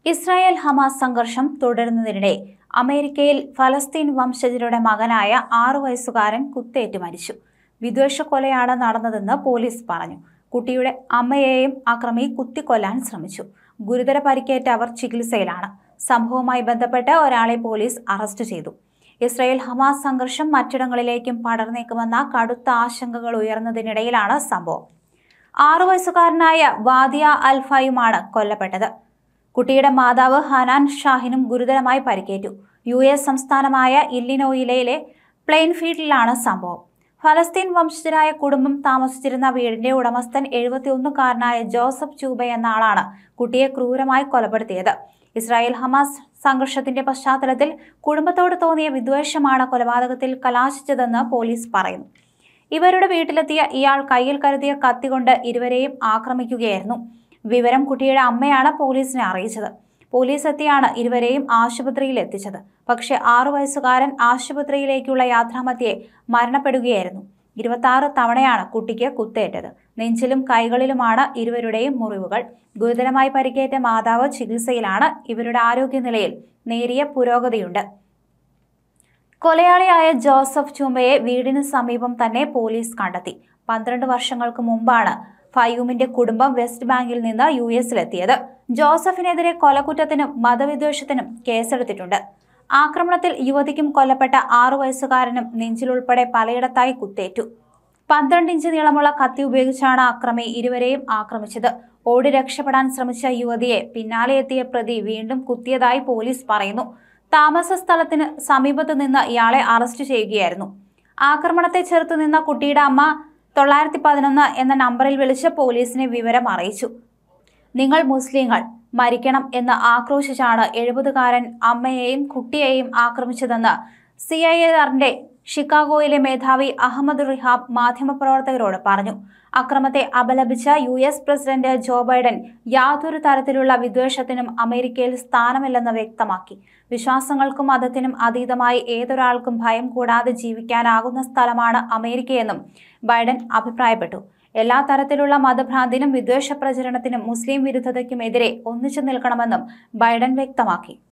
Israel Hamas സംഘർഷം തുടരുന്നതിനിടെ അമേരിക്കയിൽ ഫലസ്തീൻ വംശജരുടെ മകനായ ആറു വയസ്സുകാരൻ കുത്തേറ്റ് മരിച്ചു വിദ്വേഷ കൊലയാണ് നടന്നതെന്ന് പോലീസ് പറഞ്ഞു കുട്ടിയുടെ അമ്മയെയും അക്രമി കുത്തിക്കൊല്ലാൻ ശ്രമിച്ചു ഗുരുതര പരിക്കേറ്റ അവർ ചികിത്സയിലാണ് സംഭവവുമായി ബന്ധപ്പെട്ട് ഒരാളെ പോലീസ് അറസ്റ്റ് ചെയ്തു ഇസ്രായേൽ ഹമാസ് സംഘർഷം മറ്റിടങ്ങളിലേക്കും പടർന്നേക്കുമെന്ന കടുത്ത ആശങ്കകൾ ഉയർന്നതിനിടയിലാണ് സംഭവം ആറു വയസ്സുകാരനായ വാദിയ അൽഫയുമാണ് കൊല്ലപ്പെട്ടത് കുട്ടിയുടെ മാതാവ് ഹനാൻ ഷാഹിനും ഗുരുതരമായി പരിക്കേറ്റു യു എസ് സംസ്ഥാനമായ ഇല്ലിനോയിലെ പ്ലെയിൻഫീൽഡിലാണ് സംഭവം ഫലസ്തീൻ വംശജരായ കുടുംബം താമസിച്ചിരുന്ന വീടിന്റെ ഉടമസ്ഥൻ എഴുപത്തിയൊന്നുകാരനായ ജോസഫ് ചൂബ എന്ന ആളാണ് കുട്ടിയെ ക്രൂരമായി കൊലപ്പെടുത്തിയത് ഇസ്രായേൽ ഹമാസ് സംഘർഷത്തിന്റെ പശ്ചാത്തലത്തിൽ കുടുംബത്തോട് തോന്നിയ വിദ്വേഷമാണ് കൊലപാതകത്തിൽ കലാശിച്ചതെന്ന് പോലീസ് പറയുന്നു ഇവരുടെ വീട്ടിലെത്തിയ ഇയാൾ കയ്യിൽ കരുതിയ കത്തി കൊണ്ട് ഇരുവരെയും ആക്രമിക്കുകയായിരുന്നു വിവരം കുട്ടിയുടെ അമ്മയാണ് പോലീസിനെ അറിയിച്ചത് പോലീസ് എത്തിയാണ് ഇരുവരെയും ആശുപത്രിയിൽ എത്തിച്ചത് പക്ഷേ ആറു വയസ്സുകാരൻ ആശുപത്രിയിലേക്കുള്ള യാത്രാമധ്യേ മരണപ്പെടുകയായിരുന്നു ഇരുപത്തി തവണയാണ് കുട്ടിക്ക് കുത്തേറ്റത് നെഞ്ചിലും കൈകളിലുമാണ് ഇരുവരുടെയും മുറിവുകൾ ഗുരുതരമായി പരിക്കേറ്റ മാതാവ് ചികിത്സയിലാണ് ഇവരുടെ ആരോഗ്യനിലയിൽ നേരിയ പുരോഗതിയുണ്ട് കൊലയാളിയായ ജോസഫ് ചുംബയെ വീടിന് സമീപം തന്നെ പോലീസ് കണ്ടെത്തി പന്ത്രണ്ട് വർഷങ്ങൾക്ക് മുമ്പാണ് ഫയൂമിന്റെ കുടുംബം വെസ്റ്റ് ബാങ്കിൽ നിന്ന് യു എസിലെത്തിയത് ജോസഫിനെതിരെ കൊലക്കുറ്റത്തിനും മതവിദ്വേഷത്തിനും കേസെടുത്തിട്ടുണ്ട് ആക്രമണത്തിൽ യുവതിക്കും കൊല്ലപ്പെട്ട ആറു വയസ്സുകാരനും നെഞ്ചിലുൾപ്പെടെ പലയിടത്തായി കുത്തേറ്റു പന്ത്രണ്ട് ഇഞ്ച് നീളമുള്ള കത്തി ഉപയോഗിച്ചാണ് അക്രമി ഇരുവരെയും ആക്രമിച്ചത് ഓടി രക്ഷപ്പെടാൻ ശ്രമിച്ച യുവതിയെ പിന്നാലെ എത്തിയ പ്രതി വീണ്ടും കുത്തിയതായി പോലീസ് പറയുന്നു താമസ സ്ഥലത്തിന് സമീപത്ത് നിന്ന് ഇയാളെ അറസ്റ്റ് ചെയ്യുകയായിരുന്നു ആക്രമണത്തെ ചെറുത്തു നിന്ന കുട്ടിയുടെ അമ്മ തൊള്ളായിരത്തി പതിനൊന്ന് എന്ന നമ്പറിൽ വിളിച്ച് പോലീസിനെ വിവരം അറിയിച്ചു നിങ്ങൾ മുസ്ലിങ്ങൾ മരിക്കണം എന്ന് ആക്രോശിച്ചാണ് എഴുപതുകാരൻ അമ്മയെയും കുട്ടിയെയും ആക്രമിച്ചതെന്ന് സി ഐ ആറിന്റെ ഷിക്കാഗോയിലെ മേധാവി അഹമ്മദ് റിഹാബ് മാധ്യമപ്രവർത്തകരോട് പറഞ്ഞു അക്രമത്തെ അപലപിച്ച U S president Joe Biden യാതൊരു തരത്തിലുള്ള വിദ്വേഷത്തിനും അമേരിക്കയിൽ സ്ഥാനമില്ലെന്ന് വ്യക്തമാക്കി വിശ്വാസങ്ങൾക്കും മതത്തിനും അതീതമായി ഏതൊരാൾക്കും ഭയം കൂടാതെ ജീവിക്കാനാകുന്ന സ്ഥലമാണ് അമേരിക്കയെന്നും ബൈഡൻ അഭിപ്രായപ്പെട്ടു എല്ലാ തരത്തിലുള്ള മതഭ്രാന്തിനും വിദ്വേഷ പ്രചരണത്തിനും മുസ്ലിം വിരുദ്ധതയ്ക്കുമെതിരെ ഒന്നിച്ചു നിൽക്കണമെന്നും ബൈഡൻ വ്യക്തമാക്കി